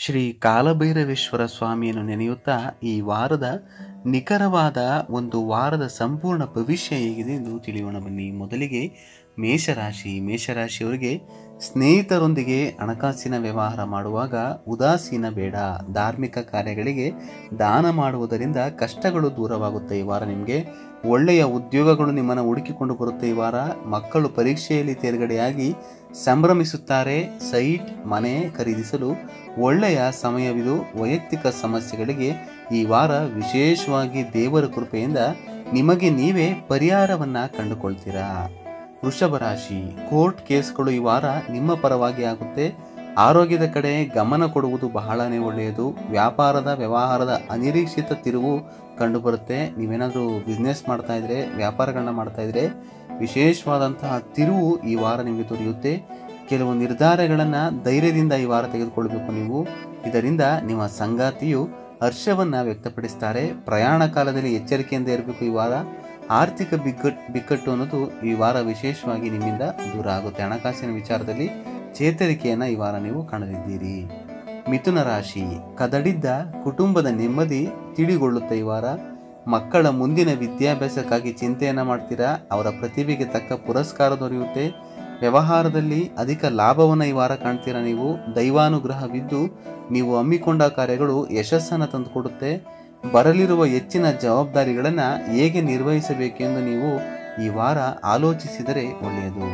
ಶ್ರೀ ಕಾಲಭೈರವೇಶ್ವರ ಸ್ವಾಮಿಯನ್ನು ನೆನೆಯುತ್ತಾ ಈ ವಾರದ ನಿಖರವಾದ ಒಂದು ವಾರದ ಸಂಪೂರ್ಣ ಭವಿಷ್ಯ ಹೇಗಿದೆ ಎಂದು ತಿಳಿಯೋಣ ಬನ್ನಿ ಮೊದಲಿಗೆ ಮೇಷರಾಶಿ ಮೇಷರಾಶಿಯವರಿಗೆ ಸ್ನೇಹಿತರೊಂದಿಗೆ ಹಣಕಾಸಿನ ವ್ಯವಹಾರ ಮಾಡುವಾಗ ಉದಾಸೀನ ಬೇಡ ಧಾರ್ಮಿಕ ಕಾರ್ಯಗಳಿಗೆ ದಾನ ಮಾಡುವುದರಿಂದ ಕಷ್ಟಗಳು ದೂರವಾಗುತ್ತೆ ಈ ವಾರ ನಿಮಗೆ ಒಳ್ಳೆಯ ಉದ್ಯೋಗಗಳು ನಿಮ್ಮನ್ನು ಹುಡುಕಿಕೊಂಡು ಬರುತ್ತೆ ಈ ವಾರ ಮಕ್ಕಳು ಪರೀಕ್ಷೆಯಲ್ಲಿ ತೇರ್ಗಡೆಯಾಗಿ ಸಂಭ್ರಮಿಸುತ್ತಾರೆ ಸೈಟ್ ಮನೆ ಖರೀದಿಸಲು ಒಳ್ಳೆಯ ಸಮಯವಿದು ವೈಯಕ್ತಿಕ ಸಮಸ್ಯೆಗಳಿಗೆ ಈ ವಾರ ವಿಶೇಷವಾಗಿ ದೇವರ ಕೃಪೆಯಿಂದ ನಿಮಗೆ ನೀವೇ ಪರಿಹಾರವನ್ನ ಕಂಡುಕೊಳ್ತೀರಾ ವೃಷಭ ರಾಶಿ ಕೋರ್ಟ್ ಕೇಸ್ಗಳು ಈ ವಾರ ನಿಮ್ಮ ಪರವಾಗಿ ಆಗುತ್ತೆ ಆರೋಗ್ಯದ ಕಡೆ ಗಮನ ಕೊಡುವುದು ಬಹಳನೇ ಒಳ್ಳೆಯದು ವ್ಯಾಪಾರದ ವ್ಯವಹಾರದ ಅನಿರೀಕ್ಷಿತ ತಿರುವು ಕಂಡುಬರುತ್ತೆ ನೀವೇನಾದರೂ ಬಿಸ್ನೆಸ್ ಮಾಡ್ತಾ ಇದ್ರೆ ವ್ಯಾಪಾರಗಳನ್ನ ಮಾಡ್ತಾ ಇದ್ರೆ ವಿಶೇಷವಾದಂತಹ ತಿರುವು ಈ ವಾರ ನಿಮಗೆ ದೊರೆಯುತ್ತೆ ಕೆಲವು ನಿರ್ಧಾರಗಳನ್ನು ಧೈರ್ಯದಿಂದ ಈ ವಾರ ತೆಗೆದುಕೊಳ್ಬೇಕು ನೀವು ಇದರಿಂದ ನಿಮ್ಮ ಸಂಗಾತಿಯು ಹರ್ಷವನ್ನ ವ್ಯಕ್ತಪಡಿಸ್ತಾರೆ ಪ್ರಯಾಣ ಕಾಲದಲ್ಲಿ ಎಚ್ಚರಿಕೆಯಿಂದ ಇರಬೇಕು ಈ ವಾರ ಆರ್ಥಿಕ ಬಿಕ್ಕಟ್ ಬಿಕ್ಕಟ್ಟು ಅನ್ನೋದು ಈ ವಾರ ವಿಶೇಷವಾಗಿ ನಿಮ್ಮಿಂದ ದೂರ ಆಗುತ್ತೆ ಹಣಕಾಸಿನ ವಿಚಾರದಲ್ಲಿ ಚೇತರಿಕೆಯನ್ನು ಈ ವಾರ ನೀವು ಕಾಣಲಿದ್ದೀರಿ ಮಿಥುನ ರಾಶಿ ಕದಡಿದ್ದ ಕುಟುಂಬದ ನೆಮ್ಮದಿ ತಿಳಿಗೊಳ್ಳುತ್ತೆ ಈ ವಾರ ಮಕ್ಕಳ ಮುಂದಿನ ವಿದ್ಯಾಭ್ಯಾಸಕ್ಕಾಗಿ ಚಿಂತೆಯನ್ನು ಮಾಡ್ತೀರಾ ಅವರ ಪ್ರತಿಭೆಗೆ ತಕ್ಕ ಪುರಸ್ಕಾರ ದೊರೆಯುತ್ತೆ ವ್ಯವಹಾರದಲ್ಲಿ ಅಧಿಕ ಲಾಭವನ್ನು ಈ ವಾರ ಕಾಣ್ತೀರಾ ನೀವು ದೈವಾನುಗ್ರಹವಿದ್ದು ನೀವು ಹಮ್ಮಿಕೊಂಡ ಕಾರ್ಯಗಳು ಯಶಸ್ಸನ್ನು ತಂದುಕೊಡುತ್ತೆ ಬರಲಿರುವ ಹೆಚ್ಚಿನ ಜವಾಬ್ದಾರಿಗಳನ್ನು ಹೇಗೆ ನಿರ್ವಹಿಸಬೇಕೆಂದು ನೀವು ಈ ವಾರ ಆಲೋಚಿಸಿದರೆ ಒಳ್ಳೆಯದು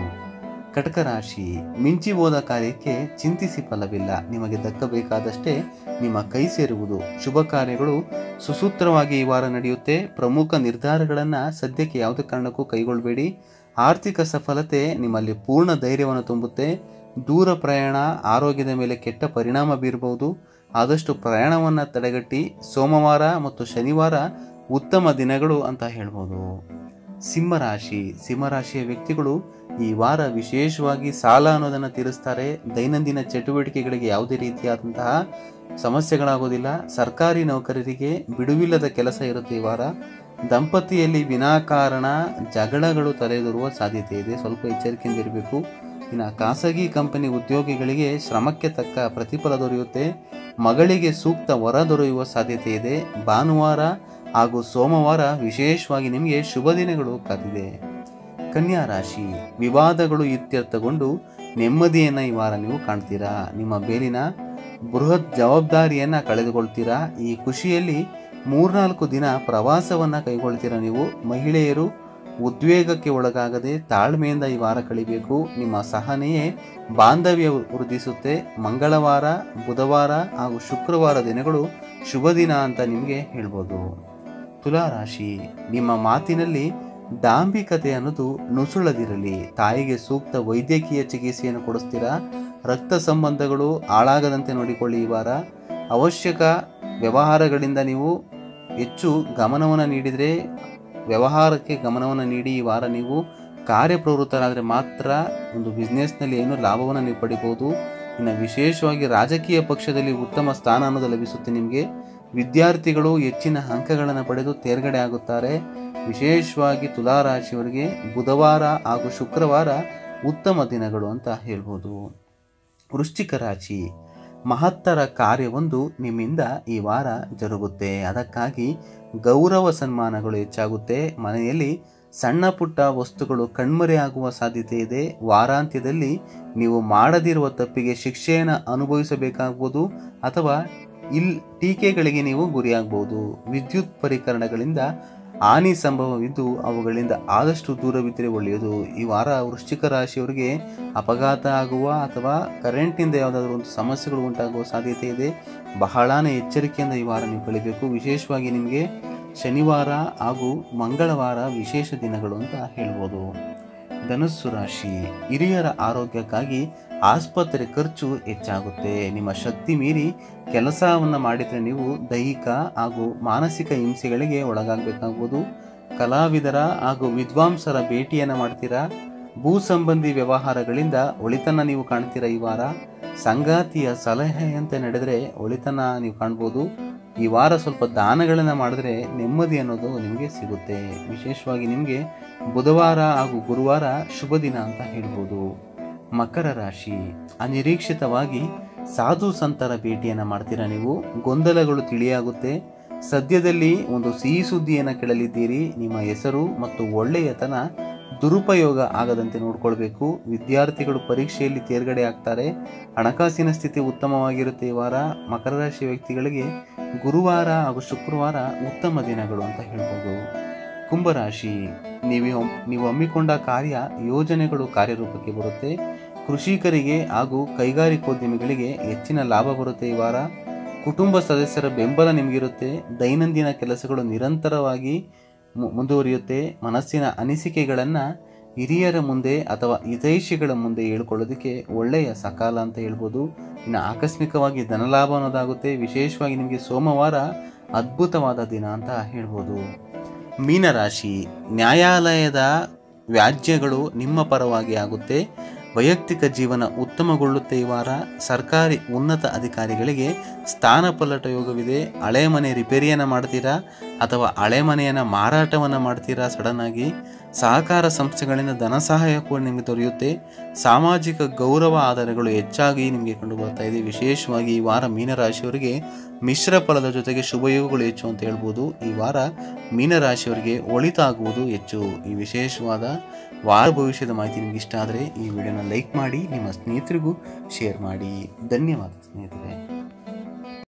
ಕಟಕ ರಾಶಿ ಮಿಂಚಿ ಹೋದ ಕಾರ್ಯಕ್ಕೆ ಚಿಂತಿಸಿ ಫಲವಿಲ್ಲ ನಿಮಗೆ ದಕ್ಕಬೇಕಾದಷ್ಟೇ ನಿಮ್ಮ ಕೈ ಸೇರುವುದು ಶುಭ ಕಾರ್ಯಗಳು ಸುಸೂತ್ರವಾಗಿ ಈ ವಾರ ನಡೆಯುತ್ತೆ ಪ್ರಮುಖ ನಿರ್ಧಾರಗಳನ್ನು ಸದ್ಯಕ್ಕೆ ಯಾವುದೇ ಕಾರಣಕ್ಕೂ ಕೈಗೊಳ್ಳಬೇಡಿ ಆರ್ಥಿಕ ಸಫಲತೆ ನಿಮ್ಮಲ್ಲಿ ಪೂರ್ಣ ಧೈರ್ಯವನ್ನು ತುಂಬುತ್ತೆ ದೂರ ಪ್ರಯಾಣ ಆರೋಗ್ಯದ ಮೇಲೆ ಕೆಟ್ಟ ಪರಿಣಾಮ ಬೀರಬಹುದು ಆದಷ್ಟು ಪ್ರಯಾಣವನ್ನು ತಡೆಗಟ್ಟಿ ಸೋಮವಾರ ಮತ್ತು ಶನಿವಾರ ಉತ್ತಮ ದಿನಗಳು ಅಂತ ಹೇಳ್ಬೋದು ಸಿಂಹರಾಶಿ ಸಿಂಹರಾಶಿಯ ವ್ಯಕ್ತಿಗಳು ಈ ವಾರ ವಿಶೇಷವಾಗಿ ಸಾಲ ಅನ್ನೋದನ್ನು ತೀರಿಸ್ತಾರೆ ದೈನಂದಿನ ಚಟುವಟಿಕೆಗಳಿಗೆ ಯಾವುದೇ ರೀತಿಯಾದಂತಹ ಸಮಸ್ಯೆಗಳಾಗೋದಿಲ್ಲ ಸರ್ಕಾರಿ ನೌಕರರಿಗೆ ಬಿಡುವಿಲ್ಲದ ಕೆಲಸ ಇರುತ್ತೆ ಈ ವಾರ ದಂಪತಿಯಲ್ಲಿ ವಿನಾಕಾರಣ ಜಗಳಗಳು ತಲೆದೂರುವ ಸಾಧ್ಯತೆ ಇದೆ ಸ್ವಲ್ಪ ಎಚ್ಚರಿಕೆಯಿಂದ ಇರಬೇಕು ಇನ್ನು ಖಾಸಗಿ ಕಂಪನಿ ಉದ್ಯೋಗಿಗಳಿಗೆ ಶ್ರಮಕ್ಕೆ ತಕ್ಕ ಪ್ರತಿಫಲ ದೊರೆಯುತ್ತೆ ಮಗಳಿಗೆ ಸೂಕ್ತ ವರ ದೊರೆಯುವ ಸಾಧ್ಯತೆ ಇದೆ ಭಾನುವಾರ ಹಾಗೂ ಸೋಮವಾರ ವಿಶೇಷವಾಗಿ ನಿಮಗೆ ಶುಭ ದಿನಗಳು ಕಾದಿದೆ ಕನ್ಯಾ ರಾಶಿ ವಿವಾದಗಳು ಇತ್ಯರ್ಥಗೊಂಡು ನೆಮ್ಮದಿಯನ್ನು ಈ ವಾರ ನೀವು ಕಾಣ್ತೀರಾ ನಿಮ್ಮ ಬೇಲಿನ ಬೃಹತ್ ಜವಾಬ್ದಾರಿಯನ್ನು ಕಳೆದುಕೊಳ್ತೀರಾ ಈ ಖುಷಿಯಲ್ಲಿ ಮೂರ್ನಾಲ್ಕು ದಿನ ಪ್ರವಾಸವನ್ನು ಕೈಗೊಳ್ತೀರಾ ನೀವು ಮಹಿಳೆಯರು ಉದ್ವೇಗಕ್ಕೆ ಒಳಗಾಗದೆ ತಾಳ್ಮೆಯಿಂದ ಈ ವಾರ ಕಳಿಬೇಕು ನಿಮ್ಮ ಸಹನೆಯೇ ಬಾಂಧವ್ಯ ವೃದ್ಧಿಸುತ್ತೆ ಮಂಗಳವಾರ ಬುಧವಾರ ಹಾಗೂ ಶುಕ್ರವಾರ ದಿನಗಳು ಶುಭ ದಿನ ಅಂತ ನಿಮಗೆ ಹೇಳ್ಬೋದು ತುಲಾರಾಶಿ ನಿಮ್ಮ ಮಾತಿನಲ್ಲಿ ಡಾಂಬಿಕತೆ ಅನ್ನೋದು ನುಸುಳದಿರಲಿ ತಾಯಿಗೆ ಸೂಕ್ತ ವೈದ್ಯಕೀಯ ಚಿಕಿತ್ಸೆಯನ್ನು ಕೊಡಿಸ್ತೀರಾ ರಕ್ತ ಸಂಬಂಧಗಳು ಹಾಳಾಗದಂತೆ ನೋಡಿಕೊಳ್ಳಿ ಈ ವಾರ ಅವಶ್ಯಕ ವ್ಯವಹಾರಗಳಿಂದ ನೀವು ಹೆಚ್ಚು ಗಮನವನ್ನು ನೀಡಿದರೆ ವ್ಯವಹಾರಕ್ಕೆ ಗಮನವನ್ನು ನೀಡಿ ಈ ವಾರ ನೀವು ಕಾರ್ಯಪ್ರವೃತ್ತರಾದರೆ ಮಾತ್ರ ಒಂದು ಬಿಸ್ನೆಸ್ನಲ್ಲಿ ಏನು ಲಾಭವನ್ನು ನೀವು ಪಡಿಬೋದು ಇನ್ನು ವಿಶೇಷವಾಗಿ ರಾಜಕೀಯ ಪಕ್ಷದಲ್ಲಿ ಉತ್ತಮ ಸ್ಥಾನ ಅನ್ನೋದು ಲಭಿಸುತ್ತೆ ನಿಮಗೆ ವಿದ್ಯಾರ್ಥಿಗಳು ಹೆಚ್ಚಿನ ಅಂಕಗಳನ್ನು ಪಡೆದು ತೇರ್ಗಡೆ ಆಗುತ್ತಾರೆ ವಿಶೇಷವಾಗಿ ತುಲಾರಾಶಿಯವರಿಗೆ ಬುಧವಾರ ಹಾಗೂ ಶುಕ್ರವಾರ ಉತ್ತಮ ದಿನಗಳು ಅಂತ ಹೇಳ್ಬೋದು ವೃಶ್ಚಿಕ ರಾಶಿ ಮಹತ್ತರ ಕಾರ್ಯವೊಂದು ನಿಮ್ಮಿಂದ ಈ ವಾರ ಜರುಗುತ್ತೆ ಅದಕ್ಕಾಗಿ ಗೌರವ ಸನ್ಮಾನಗಳು ಹೆಚ್ಚಾಗುತ್ತೆ ಮನೆಯಲ್ಲಿ ಸಣ್ಣ ಪುಟ್ಟ ವಸ್ತುಗಳು ಕಣ್ಮರೆಯಾಗುವ ಸಾಧ್ಯತೆ ಇದೆ ವಾರಾಂತ್ಯದಲ್ಲಿ ನೀವು ಮಾಡದಿರುವ ತಪ್ಪಿಗೆ ಶಿಕ್ಷೆಯನ್ನು ಅನುಭವಿಸಬೇಕಾಗ್ಬೋದು ಅಥವಾ ಇಲ್ ಟೀಕೆಗಳಿಗೆ ನೀವು ಗುರಿಯಾಗಬಹುದು ವಿದ್ಯುತ್ ಪರಿಕರಣಗಳಿಂದ ಹಾನಿ ಸಂಭವವಿದ್ದು ಅವುಗಳಿಂದ ಆದಷ್ಟು ದೂರವಿದ್ದರೆ ಒಳ್ಳೆಯದು ಈ ವಾರ ವೃಶ್ಚಿಕ ರಾಶಿಯವರಿಗೆ ಅಪಘಾತ ಆಗುವ ಅಥವಾ ಕರೆಂಟ್ನಿಂದ ಯಾವುದಾದ್ರೂ ಒಂದು ಸಮಸ್ಯೆಗಳು ಉಂಟಾಗುವ ಸಾಧ್ಯತೆ ಇದೆ ಬಹಳನೇ ಎಚ್ಚರಿಕೆಯಿಂದ ಈ ವಾರ ನೀವು ಕಳಿಬೇಕು ವಿಶೇಷವಾಗಿ ನಿಮಗೆ ಶನಿವಾರ ಹಾಗೂ ಮಂಗಳವಾರ ವಿಶೇಷ ದಿನಗಳು ಅಂತ ಹೇಳ್ಬೋದು ಧನುಸ್ಸು ರಾಶಿ ಹಿರಿಯರ ಆರೋಗ್ಯಕ್ಕಾಗಿ ಆಸ್ಪತ್ರೆ ಖರ್ಚು ಹೆಚ್ಚಾಗುತ್ತೆ ನಿಮ್ಮ ಶಕ್ತಿ ಮೀರಿ ಕೆಲಸವನ್ನು ಮಾಡಿದರೆ ನೀವು ದೈಹಿಕ ಹಾಗೂ ಮಾನಸಿಕ ಹಿಂಸೆಗಳಿಗೆ ಒಳಗಾಗಬೇಕಾಗ್ಬೋದು ಕಲಾವಿದರ ಹಾಗೂ ವಿದ್ವಾಂಸರ ಭೇಟಿಯನ್ನು ಮಾಡ್ತೀರಾ ಭೂ ಸಂಬಂಧಿ ವ್ಯವಹಾರಗಳಿಂದ ಒಳಿತನ ನೀವು ಕಾಣ್ತೀರಾ ಈ ವಾರ ಸಂಗಾತಿಯ ಸಲಹೆಯಂತೆ ನಡೆದರೆ ಒಳಿತನ ನೀವು ಕಾಣ್ಬೋದು ಈ ವಾರ ಸ್ವಲ್ಪ ದಾನಗಳನ್ನು ಮಾಡಿದ್ರೆ ನೆಮ್ಮದಿ ಅನ್ನೋದು ನಿಮಗೆ ಸಿಗುತ್ತೆ ವಿಶೇಷವಾಗಿ ನಿಮಗೆ ಬುಧವಾರ ಹಾಗೂ ಗುರುವಾರ ಶುಭ ದಿನ ಅಂತ ಹೇಳ್ಬೋದು ಮಕರ ರಾಶಿ ಅನಿರೀಕ್ಷಿತವಾಗಿ ಸಾಧು ಸಂತರ ಭೇಟಿಯನ್ನು ಮಾಡ್ತೀರಾ ನೀವು ಗೊಂದಲಗಳು ತಿಳಿಯಾಗುತ್ತೆ ಸದ್ಯದಲ್ಲಿ ಒಂದು ಸಿಹಿ ಸುದ್ದಿಯನ್ನು ಕೇಳಲಿದ್ದೀರಿ ನಿಮ್ಮ ಹೆಸರು ಮತ್ತು ಒಳ್ಳೆಯತನ ದುರುಪಯೋಗ ಆಗದಂತೆ ನೋಡ್ಕೊಳ್ಬೇಕು ವಿದ್ಯಾರ್ಥಿಗಳು ಪರೀಕ್ಷೆಯಲ್ಲಿ ತೇರ್ಗಡೆ ಆಗ್ತಾರೆ ಹಣಕಾಸಿನ ಸ್ಥಿತಿ ಉತ್ತಮವಾಗಿರುತ್ತೆ ಈ ವಾರ ಮಕರ ರಾಶಿ ವ್ಯಕ್ತಿಗಳಿಗೆ ಗುರುವಾರ ಹಾಗೂ ಶುಕ್ರವಾರ ಉತ್ತಮ ದಿನಗಳು ಅಂತ ಹೇಳ್ಬೋದು ಕುಂಭರಾಶಿ ನೀವು ನೀವು ಹಮ್ಮಿಕೊಂಡ ಕಾರ್ಯ ಯೋಜನೆಗಳು ಕಾರ್ಯರೂಪಕ್ಕೆ ಬರುತ್ತೆ ಕೃಷಿಕರಿಗೆ ಹಾಗೂ ಕೈಗಾರಿಕೋದ್ಯಮಿಗಳಿಗೆ ಹೆಚ್ಚಿನ ಲಾಭ ಬರುತ್ತೆ ಈ ವಾರ ಕುಟುಂಬ ಸದಸ್ಯರ ಬೆಂಬಲ ನಿಮಗಿರುತ್ತೆ ದೈನಂದಿನ ಕೆಲಸಗಳು ನಿರಂತರವಾಗಿ ಮು- ಮುಂದುವರಿಯುತ್ತೆ ಮನಸ್ಸಿನ ಅನಿಸಿಕೆಗಳನ್ನು ಹಿರಿಯರ ಮುಂದೆ ಅಥವಾ ಹಿತೈಷಿಗಳ ಮುಂದೆ ಹೇಳ್ಕೊಳ್ಳೋದಕ್ಕೆ ಒಳ್ಳೆಯ ಸಕಾಲ ಅಂತ ಹೇಳ್ಬೋದು ಇನ್ನು ಆಕಸ್ಮಿಕವಾಗಿ ಧನಲಾಭ ಅನ್ನೋದಾಗುತ್ತೆ ವಿಶೇಷವಾಗಿ ನಿಮಗೆ ಸೋಮವಾರ ಅದ್ಭುತವಾದ ದಿನ ಅಂತ ಹೇಳ್ಬೋದು ಮೀನರಾಶಿ ನ್ಯಾಯಾಲಯದ ವ್ಯಾಜ್ಯಗಳು ನಿಮ್ಮ ಪರವಾಗಿ ಆಗುತ್ತೆ ವೈಯಕ್ತಿಕ ಜೀವನ ಉತ್ತಮಗೊಳ್ಳುತ್ತೆ ಈ ವಾರ ಸರ್ಕಾರಿ ಉನ್ನತ ಅಧಿಕಾರಿಗಳಿಗೆ ಸ್ಥಾನಪಲ್ಲಟ ಯೋಗವಿದೆ ಹಳೆ ಮನೆ ರಿಪೇರಿಯನ್ನು ಮಾಡ್ತೀರಾ ಅಥವಾ ಹಳೆ ಮನೆಯನ್ನು ಮಾರಾಟವನ್ನು ಮಾಡ್ತೀರಾ ಸಡನ್ ಆಗಿ ಸಹಕಾರ ಸಂಸ್ಥೆಗಳಿಂದ ಧನ ಸಹಾಯ ಕೂಡ ನಿಮಗೆ ದೊರೆಯುತ್ತೆ ಸಾಮಾಜಿಕ ಗೌರವ ಆಧಾರಗಳು ಹೆಚ್ಚಾಗಿ ನಿಮಗೆ ಕಂಡು ಬರ್ತಾ ಇದೆ ವಿಶೇಷವಾಗಿ ಈ ವಾರ ಮೀನರಾಶಿಯವರಿಗೆ ಮಿಶ್ರ ಫಲದ ಜೊತೆಗೆ ಶುಭಯೋಗಗಳು ಹೆಚ್ಚು ಅಂತ ಹೇಳ್ಬೋದು ಈ ವಾರ ಮೀನರಾಶಿಯವರಿಗೆ ಒಳಿತಾಗುವುದು ಹೆಚ್ಚು ಈ ವಿಶೇಷವಾದ ವಾರ ಭವಿಷ್ಯದ ಮಾಹಿತಿ ನಿಮ್ಗೆ ಇಷ್ಟ ಆದರೆ ಈ ವಿಡಿಯೋನ ಲೈಕ್ ಮಾಡಿ ನಿಮ್ಮ ಸ್ನೇಹಿತರಿಗೂ ಶೇರ್ ಮಾಡಿ ಧನ್ಯವಾದ ಸ್ನೇಹಿತರೆ